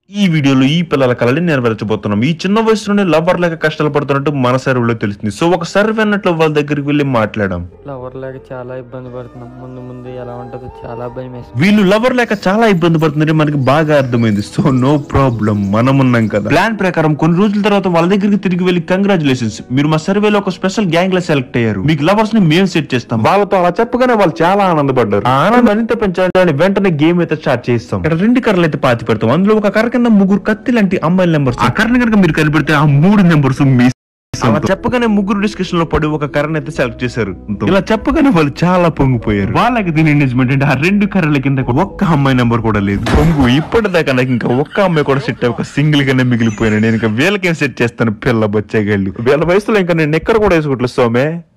ఈ వీడియోలో ఈ పిల్లల కళని నెరవేర్చబోతున్నాం ఈ చిన్న వయసులోనే లవర్ లేక కష్టాలు పడుతున్నట్టు మన సర్వేలో తెలిసింది సో ఒక సర్వే అన్నట్లు వాళ్ళ దగ్గరికి వెళ్ళి మాట్లాడాం లవర్ లేక చాలా ఇబ్బంది పడుతున్నాం ముందు ముందు ఎలా ఉంటుందో చాలా భయం వేస్తుంది వీళ్ళు లవర్ లేక చాలా ఇబ్బంది పడుతుందని మనకి బాగా అర్థమైంది సో నో ప్రాబ్లం మనం ఉన్నాం కదా ప్లాన్ ప్రకారం కొన్ని రోజుల తర్వాత వాళ్ళ దగ్గరికి తిరిగి వెళ్ళి కంగ్రాచులేషన్స్ మీరు మా సర్వేలో ఒక స్పెషల్ గ్యాంగ్ లో సెలెక్ట్ అయ్యారు మీకు లవర్స్ ని మేము సెట్ చేస్తాం వాళ్ళతో అలా చెప్పగానే వాళ్ళు చాలా ఆనందపడ్డారు ఆ ఆనందం మరింత పెంచాలని వెంటనే గేమ్ అయితే స్టార్ట్ చేస్తాం ఇక్కడ రెండు కర్రలు అయితే పాతి పెడతాం అందులో ఒక కర్ర కింద ముగ్గురు కత్తి లాంటి అమ్మాయిల నెంబర్స్ ఆ కర్రని కనుక మీరు కనిపెడితే ఆ మూడు నెంబర్స్ మీ అలా చెప్పగానే ముగ్గురు డిస్కషన్ లో పడి ఒక కర్రను అయితే సెలెక్ట్ చేశారు ఇలా చెప్పగానే వాళ్ళు చాలా పొంగిపోయారు వాళ్ళకి దీని ఎంగేజ్మెంట్ అంటే ఆ రెండు కర్రల కింద కూడా ఒక్క అమ్మాయి నెంబర్ కూడా లేదు పొంగు ఇప్పటిదాకా నాకు ఇంకా ఒక్క అమ్మాయి కూడా సెట్ ఒక సింగిల్ గానే మిగిలిపోయాను నేను ఇంకా వీళ్ళకేం సెట్ చేస్తాను పిల్ల బచ్చేగాళ్ళు వీళ్ళ వయసులో ఇంకా నేను ఎక్కడ కూడా వేసుకోవట్లేదు సోమే